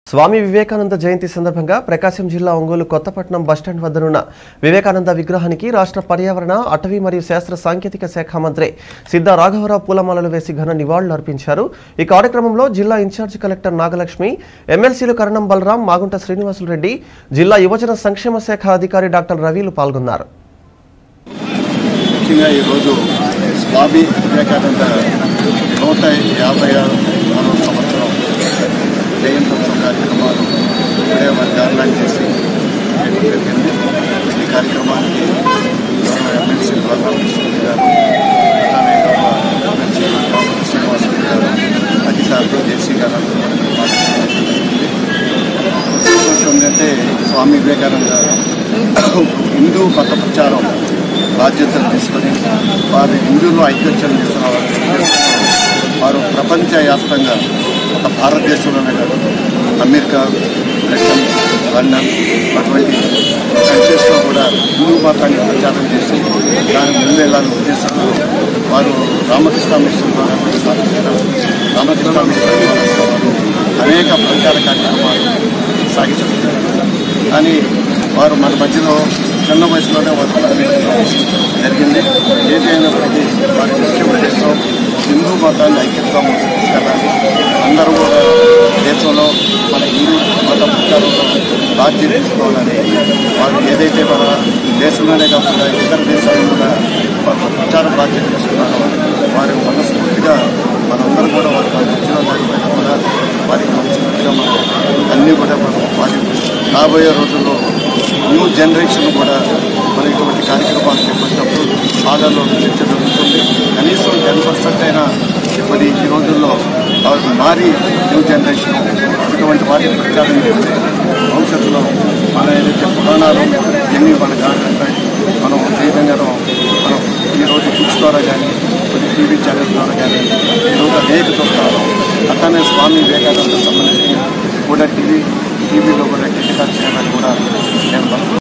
స్వామి వివేకానంద జయంతి సందర్భంగా ప్రకాశం జిల్లా ఒంగోలు కొత్తపట్నం బస్టాండ్ వద్దనున్న వివేకానంద విగ్రహానికి రాష్ట్ర పర్యావరణ అటవీ మరియు శాస్త్ర సాంకేతిక శాఖ మంత్రి సిద్ధ రాఘవరావు పూలమాలలు వేసి ఘన నివాళులు అర్పించారు ఈ కార్యక్రమంలో జిల్లా ఇన్ఛార్జి కలెక్టర్ నాగలక్ష్మి ఎమ్మెల్సీలు కరణం బలరాం మాగుంట శ్రీనివాసులు రెడ్డి జిల్లా యువజన సంక్షేమ శాఖ అధికారి డాక్టర్ రవిలు పాల్గొన్నారు ముఖ్యంగా ఈరోజు స్వామి వివేకానంద నూట యాభై ఆరో సంవత్సరం జయంత్యోత్సవ కార్యక్రమాలు ఇప్పుడే వారి గార్లాండ్ చేసి చేయడం జరిగింది ఈ కార్యక్రమానికి గౌరవ ఎమ్మెల్సీ బలరామకృష్ణ గారు అలానే గౌరవ ఎమ్మెల్సీ డాక్టర్ శ్రీనివాస రెడ్డి గారు అధికారులు జేసీ గారు అందరూ మనకు పాల్గొనడం జరిగింది. సంతోషం ఏంటంటే స్వామి వివేకానంద హిందూ మత ప్రచారం బాధ్యతలు తీసుకొని వారు హిందువులు ఐక్యతను తీసుకురావాలి వారు ప్రపంచవ్యాప్తంగా ఒక భారతదేశంలోనే కాదు అమెరికా బ్రిటన్ లండన్ అటువంటి కంట్రీస్లో కూడా హిందూ మతాన్ని ప్రచారం చేసి దాని ముందెళ్ళాలని ఉద్దేశంలో వారు రామకృష్ణ మిషన్ ద్వారా కూడా స్థాపించారు రామకృష్ణ మిషన్ ద్వారా కూడా వారు అనేక ప్రచార కార్యక్రమాలు సాగించారు కానీ వారు మన మధ్యలో చిన్న వయసులోనే వారు మరణించడం జరిగింది ఏదైనప్పటికీ వారి ముఖ్య ఉద్దేశం హిందూ మతాన్ని ఐక్యతగా ముందుకు తీసుకెళ్ళాలి అందరూ కూడా దేశంలో మన హిందూ మత ప్రచారంలో బాధ్యత తీసుకోవాలని వారు ఏదైతే మన దేశంలోనే కాకుండా ఇతర దేశాల్లో కూడా వారు ప్రచార బాధ్యత తీసుకున్నారో వారి మనస్ఫూర్తిగా మనందరం కూడా వారి మధ్యలో లేకపోయినా కూడా వారికి మనస్ఫూర్తిగా మనం అన్నీ కూడా మనం వారి రాబోయే రోజుల్లో న్యూ జనరేషన్ కూడా మన ఇటువంటి కార్యక్రమాలు చేపట్టినప్పుడు బాధల్లో చర్చ జరుగుతుంది కనీసం టెన్ పర్సెంట్ అయినా మరి ఈ రోజుల్లో వారు మారి న్యూ జనరేషన్ ఇటువంటి వాటిని ప్రచారం చేస్తే భవిష్యత్తులో మన ఏదైతే పురాణాలు ఎన్ని మన కాకుండా మనం జీవితంగానో మనం ఈరోజు బుక్స్ ద్వారా కానీ కొన్ని టీవీ ఛానల్ ద్వారా కానీ ఈరోజు అనేక చూస్తున్నాం అట్లనే స్వామి వివేకానంద సంబంధించి కూడా టీవీ టీవీలో కూడా టెలికాస్ట్ చేయాలని కూడా నేను